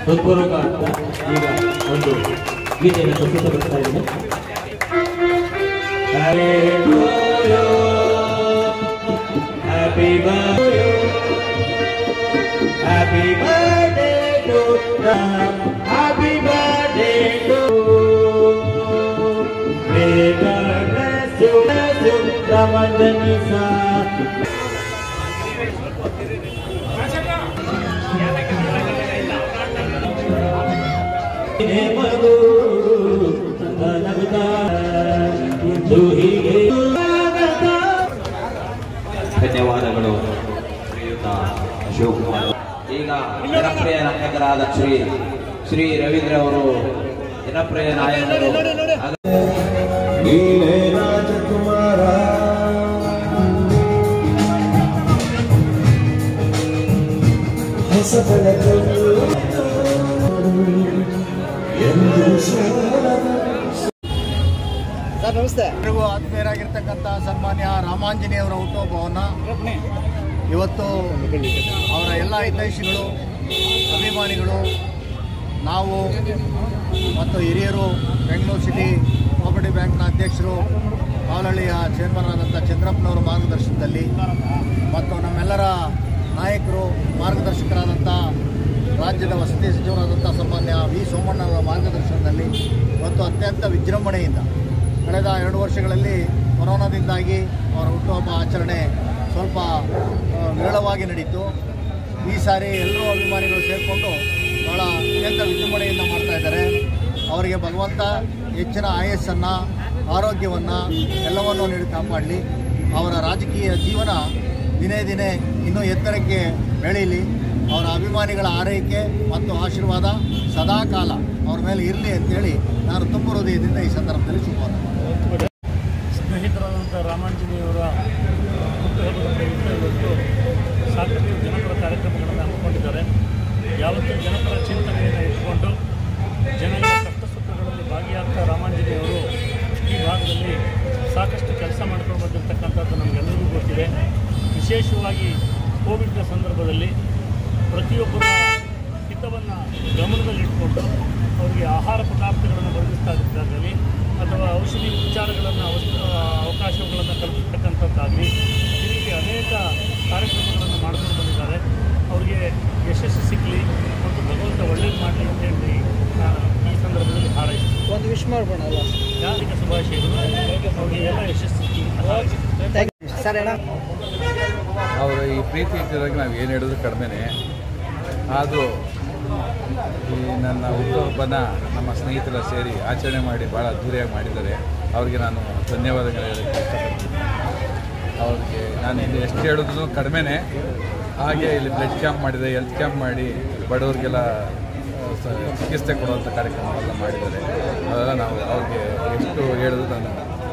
ಹೃತ್ಪೂರ್ವಕ ಅಂತ ಈಗ ಒಂದು ಗೀತೆಯನ್ನು ಪ್ರಸ್ತುತಪಡಿಸ್ತಾ ಇದ್ದೀನಿ Happy birthday, happy birthday to you. Happy birthday to you. May God bless you, bless you, Ramadanisa. ಹೀಗೆ ಮಗು ನಗುತ್ತಾ ಇಂದು ಹೀಗೆ ಸ್ವಾಗತ. ಧನ್ಯವಾದಗಳು ಶ್ರೀಯುತ ಅಶೋಕ್ ಕುಮಾರ್ ಈಗ ಜನಪ್ರಿಯ ನಾಯಕರಾದ ಶ್ರೀ ಶ್ರೀ ರವೀಂದ್ರ ಅವರು ಜನಪ್ರಿಯ ನಾಯಕರು ಆಗ- ನೀನೇ ರಾಜಕುಮಾರ ಹೊಸ ಬೆಳಕನ್ನು ಎಂದು ಸರ್ ನಮಸ್ತೆ ಎಲ್ರಿಗೂ ಆತ್ಮೀಯರಾಗಿರ್ತಕ್ಕಂಥ ಸನ್ಮಾನ್ಯ ರಾಮಾಂಜನೇಯವರ ಹುಟ್ಟುಹಬ್ಬವನ್ನು ಇವತ್ತು ಅವರ ಎಲ್ಲ ಹಿತೈಷಿಗಳು ಅಭಿಮಾನಿಗಳು ನಾವು ಮತ್ತು ಹಿರಿಯರು ಬೆಂಗಳೂರು ಸಿಟಿ ಕೋಆಪರೇಟಿವ್ ಬ್ಯಾಂಕ್ನ ಅಧ್ಯಕ್ಷರು ಮಾವಲಹಳ್ಳಿಯ ಚೇರ್ಮನ್ ಆದಂಥ ಚಂದ್ರಪ್ಪನವರ ಮಾರ್ಗದರ್ಶನದಲ್ಲಿ ಮತ್ತು ನಮ್ಮೆಲ್ಲರ ನಾಯಕರು ಮಾರ್ಗದರ್ಶಕರಾದಂಥ ರಾಜ್ಯದ ವಸತಿ ಸಚಿವರಾದಂಥ ಸನ್ಮಾನ್ಯ ವಿ ಸೋಮಣ್ಣವರ ಮಾರ್ಗದರ್ಶನದಲ್ಲಿ ಇವತ್ತು ಅತ್ಯಂತ ವಿಜೃಂಭಣೆಯಿಂದ ಕಳೆದ ಎರಡು ವರ್ಷಗಳಲ್ಲಿ ಕೊರೋನಾದಿಂದಾಗಿ ಅವರ ಹುಟ್ಟುಹಬ್ಬ ಆಚರಣೆ ಸ್ವಲ್ಪ ಆ, ವಿರಳವಾಗಿ ನಡೀತು ಈ ಸಾರಿ ಎಲ್ಲರೂ ಅಭಿಮಾನಿಗಳು ಸೇರಿಕೊಂಡು ಬಹಳ ಅತ್ಯಂತ ವಿಜೃಂಭಣೆಯಿಂದ ಮಾಡ್ತಾ ಇದ್ದಾರೆ ಅವರಿಗೆ ಭಗವಂತ ಹೆಚ್ಚಿನ ಆಯಸ್ಸನ್ನು ಆರೋಗ್ಯವನ್ನು ಎಲ್ಲವನ್ನೂ ನೀಡಿ ಕಾಪಾಡಲಿ ಅವರ ರಾಜಕೀಯ ಜೀವನ ದಿನೇ ದಿನೇ ಇನ್ನೂ ಎತ್ತರಕ್ಕೆ ಬೆಳೀಲಿ ಅವರ ಅಭಿಮಾನಿಗಳ ಆರೈಕೆ ಮತ್ತು ಆಶೀರ್ವಾದ ಸದಾ ಕಾಲ ಅವ್ರ ಮೇಲೆ ಇರಲಿ ಅಂತೇಳಿ ನಾನು ತುಂಬ ಹೃದಯದಿಂದ ಈ ಸಂದರ್ಭದಲ್ಲಿ ಶುಭವಾದ ಸ್ನೇಹಿತರಾದಂಥ ರಾಮಾಂಜನೇಯವರ ಹುಟ್ಟುಹಬ್ಬದ ಪ್ರಯುಕ್ತ ಇವತ್ತು ಸಾಕಷ್ಟು ಜನಪರ ಕಾರ್ಯಕ್ರಮಗಳನ್ನು ಹಮ್ಮಿಕೊಂಡಿದ್ದಾರೆ ಯಾವತ್ತೂ ಜನಪರ ಚಿಂತನೆಯನ್ನು ಇಟ್ಕೊಂಡು ಜನಗಳ ಕಷ್ಟ ಸುಖಗಳಲ್ಲಿ ಭಾಗಿಯಾಗ್ತಾ ರಾಮಾಂಜನೇಯವರು ಈ ಭಾಗದಲ್ಲಿ ಸಾಕಷ್ಟು ಕೆಲಸ ಮಾಡ್ಕೊಂಡು ಬಂದಿರತಕ್ಕಂಥದ್ದು ನಮಗೆಲ್ಲರಿಗೂ ಗೊತ್ತಿದೆ ವಿಶೇಷವಾಗಿ ಕೋವಿಡ್ನ ಸಂದರ್ಭದಲ್ಲಿ ಪ್ರತಿಯೊಬ್ಬರ ಹಿತವನ್ನು ಗಮನದಲ್ಲಿಟ್ಕೊಂಡು ಅವರಿಗೆ ಆಹಾರ ಪದಾರ್ಥಗಳನ್ನು ಒದಗಿಸ್ತಾ ಇದ್ದಾಗಲಿ ಅಥವಾ ಔಷಧಿ ಉಪಚಾರಗಳನ್ನು ಅವಕಾಶಗಳನ್ನು ಕಲ್ಪಿಸ್ತಕ್ಕಂಥದ್ದಾಗಲಿ ಈ ರೀತಿ ಅನೇಕ ಕಾರ್ಯಕ್ರಮಗಳನ್ನು ಮಾಡ್ಕೊಂಡು ಬಂದಿದ್ದಾರೆ ಅವರಿಗೆ ಯಶಸ್ಸು ಸಿಕ್ಕಲಿ ಮತ್ತು ಭಗವಂತ ಒಳ್ಳೇದು ಮಾಡಲಿ ಅಂತ ಹೇಳಿ ನಾನು ಈ ಸಂದರ್ಭದಲ್ಲಿ ಹಾರೈಸ್ತೀನಿ ಒಂದು ವಿಶ್ ಮಾಡ್ಬೋಣ ಅಲ್ಲ ಯಾರಿಗೆ ಶುಭಾಶಯಗಳು ಅವರಿಗೆ ಎಲ್ಲ ಯಶಸ್ಸು ಸಿಕ್ಕಲಿ ಅಂತ ಹಾರೈಸ್ತೀನಿ ಸರ್ ಅಣ್ಣ ಅವರು ಈ ಪ್ರೀತಿ ಇದ್ದಿದಾಗ ನಾವು ಏನು ಹೇಳಿದ್ರು ಕಡಿಮೆನೇ ಆದರೂ ಈ ನನ್ನ ಹುಟ್ಟುಹಬ್ಬನ ನಮ್ಮ ಸ್ನೇಹಿತರ ಸೇರಿ ಆಚರಣೆ ಮಾಡಿ ಭಾಳ ಅದ್ದೂರಿಯಾಗಿ ಮಾಡಿದ್ದಾರೆ ಅವರಿಗೆ ನಾನು ಧನ್ಯವಾದಗಳು ಹೇಳೋಕ್ಕೆ ಇಷ್ಟಪಡ್ತೀನಿ ಅವ್ರಿಗೆ ನಾನು ಇಲ್ಲಿ ಎಷ್ಟು ಹೇಳಿದ್ರು ಕಡಿಮೆನೇ ಹಾಗೆ ಇಲ್ಲಿ ಬ್ಲಡ್ ಕ್ಯಾಂಪ್ ಮಾಡಿದೆ ಹೆಲ್ತ್ ಕ್ಯಾಂಪ್ ಮಾಡಿ ಬಡವರಿಗೆಲ್ಲ ಆ, ಸ- ಚಿಕಿತ್ಸೆ ಕೊಡುವಂಥ ಕಾರ್ಯಕ್ರಮಗಳನ್ನ ಮಾಡಿದ್ದಾರೆ ಅದೆಲ್ಲ ನಾವು ಅವ್ರಿಗೆ ಎಷ್ಟು ಹೇಳಿದ್ರು ನಾನು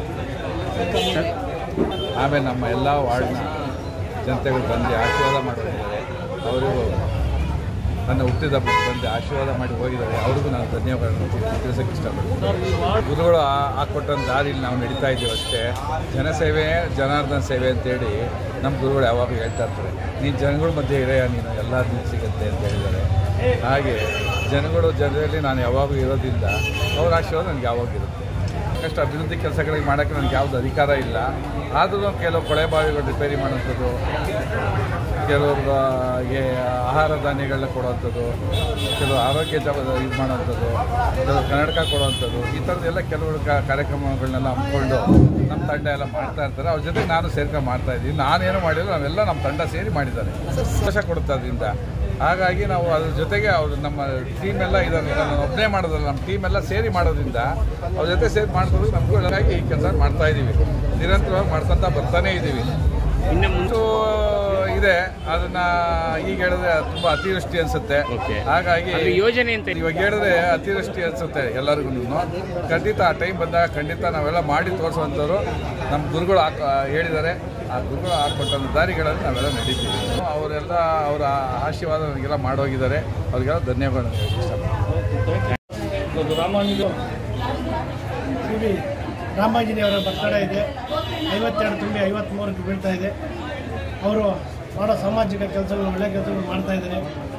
ಆಮೇಲೆ ನಮ್ಮ ಎಲ್ಲ ವಾರ್ಡ್ನ ಜನತೆಗಳು ಬಂದು ಆಶೀರ್ವಾದ ಮಾಡಿದ್ದಾರೆ ಅವರಿಗೂ ನನ್ನ ಹುಟ್ಟಿದ ಬಂದು ಆಶೀರ್ವಾದ ಮಾಡಿ ಹೋಗಿದ್ದಾರೆ ಅವ್ರಿಗೂ ನಾನು ಧನ್ಯವಾದಗಳನ್ನು ತಿಳ್- ತಿಳಿಸೋಕ್ಕೆ ಇಷ್ಟಪಡ್ತೀನಿ ಗುರುಗಳು ಆ- ಹಾಕ್ಕೊಟ್ಟಂಥ ದಾರಿಲಿ ನಾವು ನಡೀತಾ ಇದ್ದೀವಿ ಅಷ್ಟೇ ಜನಸೇವೆ ಜನಾರ್ದನ ಸೇವೆ ಅಂತೇಳಿ ನಮ್ಮ ಗುರುಗಳು ಯಾವಾಗಲೂ ಹೇಳ್ತಾ ಇರ್ತಾರೆ ನೀನು ಜನಗಳ ಮಧ್ಯೆ ಇರೆಯ ನೀನು ಎಲ್ಲ ನಿನಗೆ ಸಿಗುತ್ತೆ ಅಂತ ಹೇಳಿದ್ದಾರೆ ಹಾಗೆ ಜನಗಳು ಜನರಲ್ಲಿ ನಾನು ಯಾವಾಗಲೂ ಇರೋದ್ರಿಂದ ಅವ್ರ ಆಶೀರ್ವಾದ ನನಗೆ ಯಾವಾಗಲೂ ಇರುತ್ತೆ ಸಾಕಷ್ಟು ಅಭಿವೃದ್ಧಿ ಕೆಲಸಗಳಿಗೆ ಮಾಡೋಕ್ಕೆ ನನಗೆ ಯಾವುದು ಅಧಿಕಾರ ಇಲ್ಲ ಆದರೂ ಕೆಲವು ಕೊಳೆ ಬಾವಿಗಳು ರಿಪೇರಿ ಮಾಡುವಂಥದ್ದು ಕೆಲವ್ರಿಗೆ ಆಹಾರ ಧಾನ್ಯಗಳನ್ನ ಕೊಡುವಂಥದ್ದು ಕೆಲವು ಆರೋಗ್ಯ ಜವ ಇದು ಮಾಡುವಂಥದ್ದು ಕೆಲವು ಕನ್ನಡಕ ಕೊಡುವಂಥದ್ದು ಈ ಥರದ್ದೆಲ್ಲ ಕೆಲವರು ಕ ಕಾರ್ಯಕ್ರಮಗಳನ್ನೆಲ್ಲ ಹಮ್ಮಿಕೊಂಡು ನಮ್ಮ ತಂಡ ಎಲ್ಲ ಮಾಡ್ತಾ ಇರ್ತಾರೆ ಅವ್ರ ಜೊತೆ ನಾನು ಸೇರ್ಕೊಂಡು ಮಾಡ್ತಾ ಇದ್ದೀನಿ ನಾನೇನು ಮಾಡಿದ್ರು ನಾವೆಲ್ಲ ನಮ್ಮ ತಂಡ ಸೇರಿ ಮಾಡಿದ್ದಾರೆ ಸಂತೋಷ ಕೊಡುತ್ತೆ ಅದರಿಂದ ಹಾಗಾಗಿ ನಾವು ಅದ್ರ ಜೊತೆಗೆ ಅವರು ನಮ್ಮ ಟೀಮ್ ಎಲ್ಲ ಇದ್ದಾರೆ ನಾನು ಒಬ್ಬನೇ ಮಾಡೋದಲ್ಲ ನಮ್ಮ ಟೀಮ್ ಎಲ್ಲ ಸೇರಿ ಮಾಡೋದ್ರಿಂದ ಅವ್ರ ಜೊತೆ ಸೇರಿ ಮಾಡ್ಬೋದು ನಮಗೂ ಹಾಗಾಗಿ ಈ ಕೆಲಸ ಮಾಡ್ತಾ ಇದ್ದೀವಿ ನಿರಂತರವಾಗಿ ಮಾಡ್ಕೊತಾ ಬರ್ತಾನೇ ಇದ್ದೀವಿ ಇನ್ನು ಮುಂಚೆ ಇದೆ ಅದನ್ನ ಈಗ ಹೇಳಿದ್ರೆ ತುಂಬ ಅತಿವೃಷ್ಟಿ ಅನ್ಸುತ್ತೆ ಹಾಗಾಗಿ ಯೋಜನೆ ಅಂತ ಇವಾಗ ಹೇಳಿದ್ರೆ ಅತಿವೃಷ್ಟಿ ಅನ್ಸುತ್ತೆ ಎಲ್ಲರಿಗೂ ಖಂಡಿತ ಆ ಟೈಮ್ ಬಂದಾಗ ಖಂಡಿತ ನಾವೆಲ್ಲ ಮಾಡಿ ತೋರಿಸುವಂಥವ್ರು ನಮ್ಮ ಗುರುಗಳು ಹಾಕ ಹೇಳಿದ್ದಾರೆ ಆ ಗುರುಗಳು ಹಾಕೊಟ್ಟಂಥ ದಾರಿಗಳಲ್ಲಿ ನಾವೆಲ್ಲ ನಡೀತೀವಿ ಅವರೆಲ್ಲ ಅವರ ಆಶೀರ್ವಾದ ನನಗೆಲ್ಲ ಮಾಡೋಗಿದ್ದಾರೆ ಅವ್ರಿಗೆಲ್ಲ ಧನ್ಯವಾದ ಇಷ್ಟಪಡ್ತೀನಿ ಇವತ್ತು ರಾಮಾನುಜ ಇಲ್ಲಿ ರಾಮಾಂಜನೇಯವರ ಬರ್ತಡೇ ಇದೆ ಐವತ್ತೆರಡು ತುಂಬಿ ಐವತ್ತ್ಮೂರಕ್ಕೆ ಬೀಳ್ತಾ ಇದೆ ಅವರು ಮಾಡೋ ಸಾಮಾಜಿಕ ಕೆಲಸಗಳು ಒಳ್ಳೆಯ ಕೆಲಸಗಳು ಮಾಡ್ತಾ ಇದ್ದಾರೆ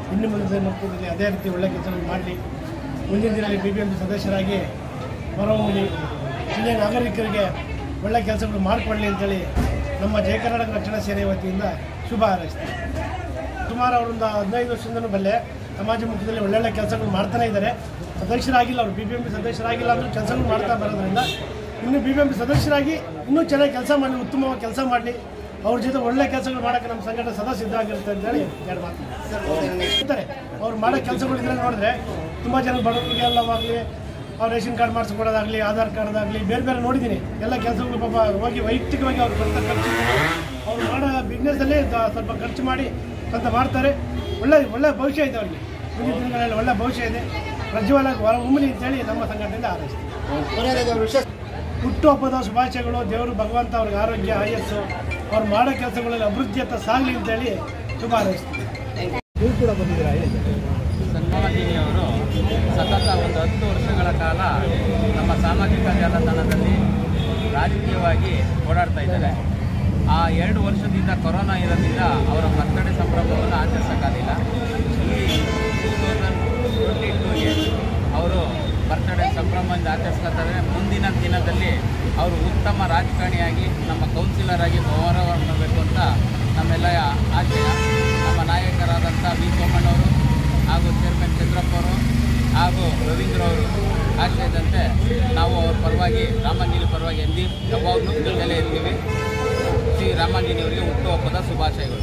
ಇನ್ನು ಮುಂದೆ ಮಕ್ಕಳಿಗೆ ಅದೇ ರೀತಿ ಒಳ್ಳೆ ಕೆಲಸಗಳು ಮಾಡಲಿ ಮುಂದಿನ ದಿನದಲ್ಲಿ ಬಿ ಬಿ ಎಂ ಪಿ ಸದಸ್ಯರಾಗಿ ಹೊರಹೊಮ್ಮಲಿ ಜಿಲ್ಲೆಯ ನಾಗರಿಕರಿಗೆ ಒಳ್ಳೆ ಕೆಲಸಗಳು ಮಾಡಿಕೊಳ್ಳಿ ಅಂತೇಳಿ ನಮ್ಮ ಜಯ ಕರ್ನಾಟಕ ರಕ್ಷಣಾ ಸೇನೆ ವತಿಯಿಂದ ಶುಭ ಹಾರೈಸ್ತೀನಿ ಸುಮಾರು ಅವರೊಂದು ಹದಿನೈದು ವರ್ಷದಿಂದಲೂ ಬಲ್ಲೆ ಸಮಾಜ ಮುಖದಲ್ಲಿ ಒಳ್ಳೊಳ್ಳೆ ಕೆಲಸಗಳು ಮಾಡ್ತಾನೆ ಇದ್ದಾರೆ ಸದಸ್ಯರಾಗಿಲ್ಲ ಅವರು ಬಿ ಬಿ ಎಂ ಪಿ ಸದಸ್ಯರಾಗಿಲ್ಲ ಅಂದರೂ ಕೆಲಸಗಳು ಮಾಡ್ತಾ ಬರೋದ್ರಿಂದ ಇನ್ನು ಬಿ ಬಿ ಎಂ ಪಿ ಸದಸ್ಯರಾಗಿ ಇನ್ನೂ ಚೆನ್ನಾಗಿ ಕೆಲಸ ಮಾಡಲಿ ಉತ್ತಮವಾಗಿ ಕೆಲಸ ಮಾಡಲಿ ಅವ್ರ ಜೊತೆ ಒಳ್ಳೆ ಕೆಲಸಗಳು ಮಾಡೋಕ್ಕೆ ನಮ್ಮ ಸಂಘಟನೆ ಸದಾ ಸಿದ್ಧವಾಗಿರುತ್ತೆ ಅಂತೇಳಿ ಎರಡು ಮಾತು ಇರ್ತಾರೆ ಅವ್ರು ಮಾಡೋ ಕೆಲಸಗಳು ಇದ್ರೆ ನೋಡಿದ್ರೆ ತುಂಬ ಜನ ಬಡವರಿಗೆ ಎಲ್ಲವಾಗಲಿ ಅವ್ರು ರೇಷನ್ ಕಾರ್ಡ್ ಮಾಡಿಸ್ಕೊಡೋದಾಗಲಿ ಆಧಾರ್ ಕಾರ್ಡ್ ಆಗಲಿ ಬೇರೆ ಬೇರೆ ನೋಡಿದ್ದೀನಿ ಎಲ್ಲ ಕೆಲಸಗಳು ಪಾಪ ಹೋಗಿ ವೈಯಕ್ತಿಕವಾಗಿ ಅವ್ರು ಸ್ವಂತ ಖರ್ಚು ಅವ್ರು ಮಾಡೋ ಬಿಸ್ನೆಸ್ಸಲ್ಲಿ ಸ್ವಲ್ಪ ಖರ್ಚು ಮಾಡಿ ಸ್ವಂತ ಮಾಡ್ತಾರೆ ಒಳ್ಳೆ ಒಳ್ಳೆ ಭವಿಷ್ಯ ಇದೆ ಅವ್ರಿಗೆ ಮುಂದಿನ ದಿನಗಳಲ್ಲಿ ಒಳ್ಳೆ ಭವಿಷ್ಯ ಇದೆ ಪ್ರಜ್ವಲಾಗಿ ಹೊರ ಉಮ್ಮಲಿ ಅಂತೇಳಿ ನಮ್ಮ ಸಂಘಟನೆಯಿಂದ ಆರೈಸ್ತೀವಿ ಹುಟ್ಟುಹಬ್ಬದ ಶುಭಾಶಯಗಳು ದೇವರು ಭಗವಂತ ಅವ್ರಿಗೆ ಆರೋಗ್ಯ ಆಯಸ್ಸು ಅವ್ರು ಮಾಡೋ ಕೆಲಸಗಳಲ್ಲಿ ಅಭಿವೃದ್ಧಿಯತ್ತ ಸಾಗಲಿ ಅಂತೇಳಿ ಶುಭ ಹಾರೈಸ್ತೀವಿ ನೀವು ಕೂಡ ಬಂದಿದ್ದೀರಾ ಹೇಳಿ ಸನ್ಮಾನಜಿನಿಯವರು ಸತತ ಒಂದು ಹತ್ತು ವರ್ಷಗಳ ಕಾಲ ನಮ್ಮ ಸಾಮಾಜಿಕ ಜಾಲತಾಣದಲ್ಲಿ ರಾಜಕೀಯವಾಗಿ ಓಡಾಡ್ತಾ ಇದ್ದಾರೆ ಆ ಎರಡು ವರ್ಷದಿಂದ ಕೊರೋನಾ ಇರೋದ್ರಿಂದ ಅವರ ಬರ್ತಡೇ ಸಂಭ್ರಮವನ್ನು ಆಚರಿಸೋಕ್ಕಾಗಲಿಲ್ಲ ಈ ಟೂ ತೌಸಂಡ್ ಟ್ವೆಂಟಿ ಟೂಗೆ ಅವರು ಬರ್ತಡೇ ಸಂಭ್ರಮದಿಂದ ಆಚರಿಸ್ಕೊತಾರೆ ಮುಂದಿನ ದಿನದಲ್ಲಿ ಅವರು ಉತ್ತಮ ರಾಜಕಾರಣಿಯಾಗಿ ನಮ್ಮ ಕೌನ್ಸಿಲರ್ ಆಗಿ ಗೌರವ ಮಾಡಬೇಕು ಅಂತ ನಮ್ಮೆಲ್ಲ ಆಶಯ ನಮ್ಮ ನಾಯಕರಾದಂಥ ವಿ ಸೋಮಣ್ಣವರು ಹಾಗೂ ಚೇರ್ಮನ್ ಚಂದ್ರಪ್ಪ ಅವರು ಹಾಗೂ ರವೀಂದ್ರ ಅವರು ಆಶಯದಂತೆ ನಾವು ಅವ್ರ ಪರವಾಗಿ ರಾಮಂಜಿನಿ ಪರವಾಗಿ ಎಂದಿ ಯಾವಾಗಲೂ ಜೊತೆಲೇ ಇರ್ತೀವಿ ಶ್ರೀ ರಾಮಂಜಿನಿಯವರಿಗೆ ಹುಟ್ಟುಹಬ್ಬದ ಶುಭಾಶಯಗಳು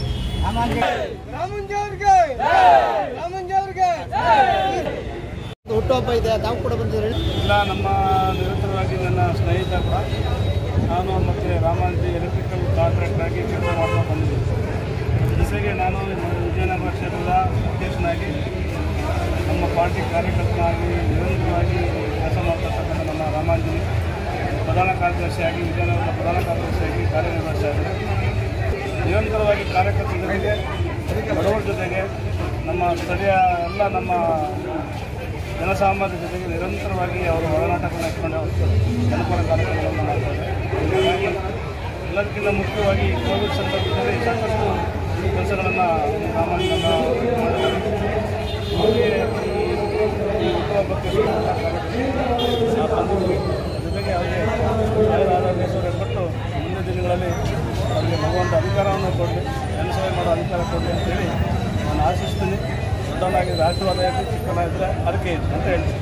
ಹುಟ್ಟುಹಬ್ಬ ಇದೆ ತಾವು ಕೂಡ ಬಂದಿದ್ದೀರಿ ಇಲ್ಲ ನಮ್ಮ ನಿರಂತರವಾಗಿ ನನ್ನ ಸ್ನೇಹಿತ ಕೂಡ ನಾನು ಮತ್ತು ರಾಮಾಂಜಿ ಎಲೆಕ್ಟ್ರಿಕಲ್ ಕಾಂಟ್ರಾಕ್ಟರ್ ಆಗಿ ಕೆಲಸ ಮಾಡ್ಕೊಂಡು ಬಂದಿದ್ದೀನಿ ಜೊತೆಗೆ ನಾನು ವಿಜಯನಗರ ಕ್ಷೇತ್ರದ ಅಧ್ಯಕ್ಷನಾಗಿ ನಮ್ಮ ಪಾರ್ಟಿ ಕಾರ್ಯಕರ್ತನಾಗಿ ನಿರಂತರವಾಗಿ ಕೆಲಸ ಮಾಡ್ತಕ್ಕಂಥ ನಮ್ಮ ರಾಮಾಂಜನಿ ಪ್ರಧಾನ ಕಾರ್ಯದರ್ಶಿಯಾಗಿ ವಿಜಯನಗರದ ಪ್ರಧಾನ ಕಾರ್ಯದರ್ಶಿಯಾಗಿ ಕಾರ್ಯನಿರ್ವಹಿಸ್ತಾ ಇದ್ದಾರೆ ನಿರಂತರವಾಗಿ ಕಾರ್ಯಕರ್ತರ ಜೊತೆಗೆ ಬಡವರ ಜೊತೆಗೆ ನಮ್ಮ ಸ್ಥಳೀಯ ಎಲ್ಲ ನಮ್ಮ ಜನಸಾಮಾನ್ಯರ ಜೊತೆಗೆ ನಿರಂತರವಾಗಿ ಅವರು ಒಳನಾಟಗಳನ್ನು ಇಟ್ಕೊಂಡು ಜನಪರ ಕಾರ್ಯಕ್ರಮಗಳನ್ನು ಮಾಡ್ತಾರೆ ಹೀಗಾಗಿ ಎಲ್ಲದಕ್ಕಿಂತ ಮುಖ್ಯವಾಗಿ ಈ ಕೋವಿಡ್ ಸಂದರ್ಭದಲ್ಲಿ ಸಾಕಷ್ಟು ಕೆಲಸಗಳನ್ನು ಸಾಮಾನ್ಯ ಮಾಡಿದ್ದಾರೆ ಅವರಿಗೆ ಈ ಹುಟ್ಟುಹಬ್ಬಕ್ಕೆ ನಾವು ಬಂದಿದ್ವಿ ಜೊತೆಗೆ ಅವರಿಗೆ ಆಯುರ ಆರೋಗ್ಯ ಸೌಲಭ್ಯ ಕೊಟ್ಟು ಮುಂದಿನ ದಿನಗಳಲ್ಲಿ ಅವರಿಗೆ ಭಗವಂತ ಅಧಿಕಾರವನ್ನು ಕೊಡಲಿ ಜನಸೇವೆ ಮಾಡೋ ಅಧಿಕಾರ ಕೊಡಲಿ ಅಂತೇಳಿ ನಾನು ಆಶಿಸ್ತೀನಿ ದೊಡ್ಡವನಾಗಿದ್ದರೆ ಆಶೀರ್ವಾದ ಇರಲಿ ಚಿಕ್ಕನ ಇದ್ದರೆ ಅದಕ್ಕೆ ಅಂತ ಹೇಳ್ತೀನಿ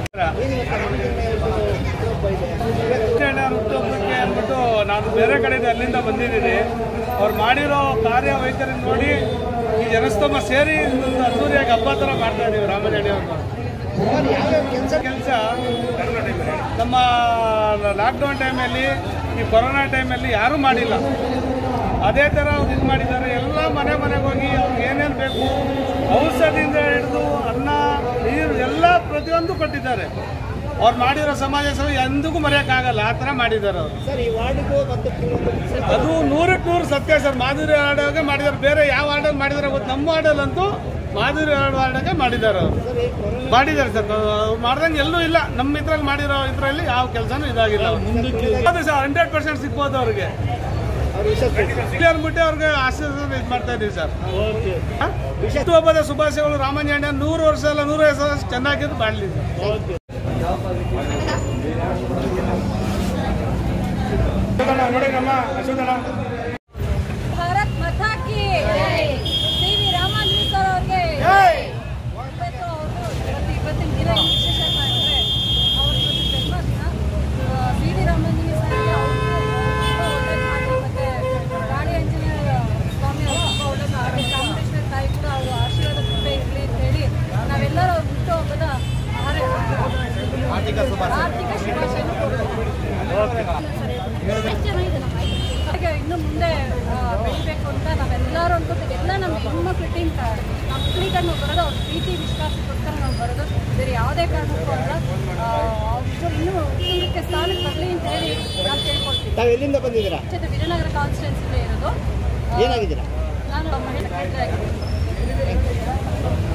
ಹುಟ್ಟುಹಬ್ಬಕ್ಕೆ ಅಂದ್ಬಿಟ್ಟು ನಾನು ಬೇರೆ ಕಡೆಯಿಂದ ಅಲ್ಲಿಂದ ಬಂದಿದ್ದೀನಿ ಅವ್ರು ಮಾಡಿರೋ ಕಾರ್ಯವೈಖರಿ ನೋಡಿ ಈ ಜನಸ್ತಂಭ ಸೇರಿ ಒಂದು ಅದ್ದೂರಿಯಾಗಿ ಹಬ್ಬ ಥರ ಮಾಡ್ತಾ ಇದ್ದೀವಿ ರಾಮಜಣಿ ಅವ್ರನ್ನ ಕೆಲಸ ನಮ್ಮ ಲಾಕ್ಡೌನ್ ಟೈಮಲ್ಲಿ ಈ ಕೊರೋನಾ ಟೈಮಲ್ಲಿ ಯಾರೂ ಮಾಡಿಲ್ಲ ಅದೇ ಥರ ಅವ್ರು ಇದು ಮಾಡಿದ್ದಾರೆ ಎಲ್ಲ ಮನೆ ಮನೆಗೆ ಹೋಗಿ ಅವ್ರಿಗೆ ಏನೇನು ಬೇಕು ಔಷಧಿಯಿಂದ ಹಿಡಿದು ಅನ್ನ ನೀರು ಎಲ್ಲ ಪ್ರತಿಯೊಂದು ಕೊಟ್ಟಿದ್ದಾರೆ ಅವ್ರು ಮಾಡಿರೋ ಸಮಾಜ ಸೇವೆ ಎಂದಿಗೂ ಮರೆಯೋಕ್ಕಾಗಲ್ಲ ಆ ಥರ ಮಾಡಿದ್ದಾರೆ ಅವರು ಸರ್ ಈ ವಾರ್ಡಿಗೂ ಮತ್ತು ಅದು ನೂರಕ್ಕೆ ನೂರು ಸತ್ಯ ಸರ್ ಮಾಧುರಿ ವಾರ್ಡಾಗೆ ಮಾಡಿದ್ದಾರೆ ಬೇರೆ ಯಾವ ವಾರ್ಡಲ್ಲಿ ಮಾಡಿದ್ದಾರೆ ಗೊತ್ತು ನಮ್ಮ ವಾರ್ಡಲ್ಲಂತೂ ಮಾಧುರಿ ವಾರ್ಡಾಗೆ ಮಾಡಿದ್ದಾರೆ ಅವರು ಮಾಡಿದ್ದಾರೆ ಸರ್ ಅವ್ರು ಮಾಡ್ದಂಗೆ ಎಲ್ಲೂ ಇಲ್ಲ ನಮ್ಮ ಇದ್ರಲ್ಲಿ ಮಾಡಿರೋ ಇದರಲ್ಲಿ ಯಾವ ಕೆಲಸನೂ ಇದಾಗಿಲ್ಲ ಹೌದು ಸರ್ ಹಂಡ್ರೆಡ್ ಪರ್ಸೆಂಟ್ ಸಿಗ್ಬೋದು ಅವ್ರಿಗೆ ಇಲ್ಲಿ ಅಂದ್ಬಿಟ್ಟು ಅವ್ರಿಗೆ ಆಶೀರ್ವಾದ ಇದು ಮಾಡ್ತಾ ಇದೀವಿ ಸರ್ ಹುಟ್ಟುಹಬ್ಬದ ಶುಭಾಶಯಗಳು ರಾಮಂಜಣ್ಣ ನೂರು ವರ್ಷ ಅಲ್ಲ ನೂರು ವರ್ಷ ಚೆನ್ನಾಗಿದ್ದು ಬಾಳ್ಲಿ ಸರ್ ನೋಡಿ ನಮ್ಮ ಅಶ್ವಥಣ್ಣ ಭಾರತ್ ಮಾತಾ ಕಿ ಸಿ ವಿ ರಾಮಾಂಜನಿ ಸರ್ ಅವ್ರಿಗೆ ಇವತ್ತು ಅವರು ಇವತ್ತು ಇವತ್ತಿನ ದಿನ ಏನು ವಿಶೇಷ ಅಂತ ಅಂದರೆ ಅವ್ರ ಇವತ್ತು ಜನ್ಮದಿನ ಸಿ ವಿ ರಾಮಾಂಜನಿ ಸರ್ಗೆ ಅವರು ತುಂಬ ಒಳ್ಳೇದು ಮಾಡಿ ಮತ್ತು ಗಾಳಿ ಆಂಜನೇಯ ಸ್ವಾಮಿ ಅವರು ತುಂಬ ಒಳ್ಳೇದು ಮಾಡಿ ಚಾಮುಂಡೇಶ್ವರಿ ತಾಯಿ ಕೂಡ ಅವರು ಆಶೀರ್ವಾದ ಕೃಪೆ ಇರಲಿ ಅಂತ ಹೇಳಿ ನಾವೆಲ್ಲರೂ ಅವ್ರ ಹುಟ್ಟುಹಬ್ಬದ ಆರ್ಥಿಕ ಆರ್ಥಿಕ ಶುಭಾಶಯನ ಚೆನ್ನಾಗಿದೆ ನಮ್ಮ ಹಾಗೆ ಇನ್ನು ಮುಂದೆ ಆ, ಬೆಳಿಬೇಕು ಅಂತ ನಾವೆಲ್ಲರೂ ಅನ್ಕೋತೀವಿ ಎಲ್ಲ ನಮ್ಮ ಹೆಣ್ಮಕ್ಳು ಟೀಮ್ ಕಂಪ್ಲೀಟಾಗಿ ನಾವು ಬರೋದು ಅವ್ರ ಪ್ರೀತಿ ವಿಶ್ವಾಸಕ್ಕೋಸ್ಕರ ನಾವು ಬರೋದು ಬೇರೆ ಯಾವುದೇ ಕಾರಣಕ್ಕೂ ಅಲ್ಲ ಆ, ಅವ್ರು ಇನ್ನೂ ಉತ್ತುಂಗಕ್ಕೆ ಸ್ಥಾನಕ್ಕೆ ಬರಲಿ ಅಂತ ಹೇಳಿ ನಾನು ಕೇಳ್ಕೊಳ್ತೀನಿ ತಾವು ಎಲ್ಲಿಂದ ಬಂದಿದ್ದೀರಾ ಇದು ವಿಜಯನಗರ ಕಾನ್ಸ್ಟಿಟ್ಯೂನ್ಸಿಲೇ ಇರೋದು ಆ, ಏನಾಗಿದ್ದೀರಾ ನಾನು ಮಹಿಳಾ ಕೇಂದ್ರ ಆಗಿದ್ದೀನಿ